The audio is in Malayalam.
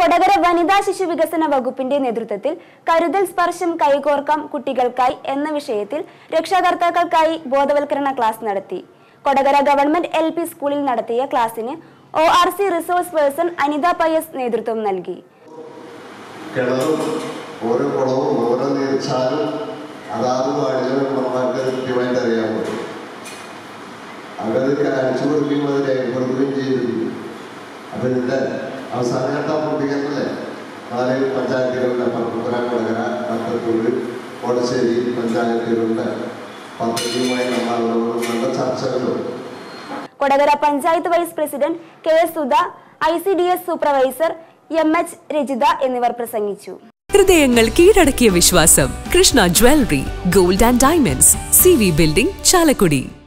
കൊടകര വനിതാ ശിശു വികസന വകുപ്പിന്റെ നേതൃത്വത്തിൽ കരുതൽ സ്പർശം കൈകോർക്കാം കുട്ടികൾക്കായി എന്ന വിഷയത്തിൽ രക്ഷാകർത്താക്കൾക്കായി ബോധവൽക്കരണ ക്ലാസ് നടത്തി കൊടകര ഗവൺമെന്റ് എൽ പി സ്കൂളിൽ നടത്തിയ ക്ലാസിന് O R C resource person Anitha Pius നേതൃത്വം നൽകി കിണറും ഓരോ കുളവും ഓരോ നീർച്ചാലും അതാത് വാടികളും നമ്മൾക്ക് കൃത്യമായിട്ട് അറിയാൻ പറ്റും അവരത് കാണിച്ചു കൊടുക്കുകയും അത് രേഖപ്പെടുത്തുകയും ചെയ്തിരുന്നു അപ്പൊ ഇതിന്റെ അവസാന ഘട്ട പൂർത്തീകരണല്ലേ നാല് പഞ്ചായത്തുകളുടെ പരപ്പുര കൊടകര കത്തത്തൂര് കോടശ്ശേരി പഞ്ചായത്തുകളുടെ പദ്ധതിയുമായി നമ്മൾ നല്ല ചർച്ചകളും Kodakara panchayat vice president K S Sudha I C D S supervisor M H Rajitha എന്നിവർ പ്രസംഗിച്ചു ഹൃദയങ്ങൾ കീഴടക്കിയ വിശ്വാസം Krishna jewellery gold and diamonds C V building Chalakudy